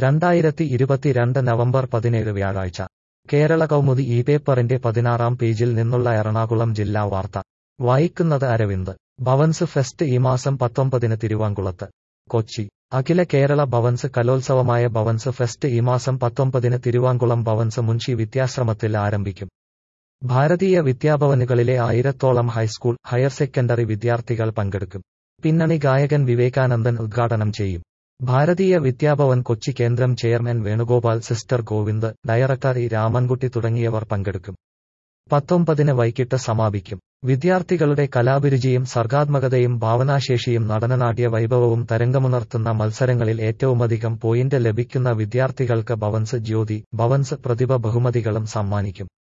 രണ്ടായിരത്തി ഇരുപത്തിരണ്ട് നവംബർ പതിനേഴ് വ്യാഴാഴ്ച കേരള കൗമുദി ഈ പേപ്പറിന്റെ പതിനാറാം പേജിൽ നിന്നുള്ള എറണാകുളം ജില്ലാ വാർത്ത വായിക്കുന്നത് അരവിന്ദ് ഭവൻസ് ഫെസ്റ്റ് ഈ മാസം പത്തൊമ്പതിന് തിരുവാങ്കുളത്ത് കൊച്ചി അഖില കേരള ഭവൻസ് കലോത്സവമായ ഭവൻസ് ഫെസ്റ്റ് ഈ മാസം പത്തൊമ്പതിന് തിരുവാങ്കുളം ഭവൻസ് മുൻഷി വിദ്യാശ്രമത്തിൽ ആരംഭിക്കും ഭാരതീയ വിദ്യാഭവനുകളിലെ ആയിരത്തോളം ഹൈസ്കൂൾ ഹയർ സെക്കൻഡറി വിദ്യാർത്ഥികൾ പങ്കെടുക്കും പിന്നണി ഗായകൻ വിവേകാനന്ദൻ ഉദ്ഘാടനം ചെയ്യും ഭാരതീയ വിദ്യാഭവൻ കൊച്ചി കേന്ദ്രം chairman Venugopal sister Govind director E Ramankutty തുടങ്ങിയവർ പങ്കെടുക്കും പത്തൊമ്പതിന് വൈകിട്ട് സമാപിക്കും വിദ്യാർത്ഥികളുടെ കലാഭിരുചിയും സർഗാത്മകതയും ഭാവനാശേഷിയും നടനനാട്യ വൈഭവവും തരംഗമുണർത്തുന്ന മത്സരങ്ങളിൽ ഏറ്റവുമധികം പോയിന്റ് ലഭിക്കുന്ന വിദ്യാർത്ഥികൾക്ക് ഭവൻസ് ജ്യോതി ഭവൻസ് പ്രതിഭ ബഹുമതികളും സമ്മാനിക്കും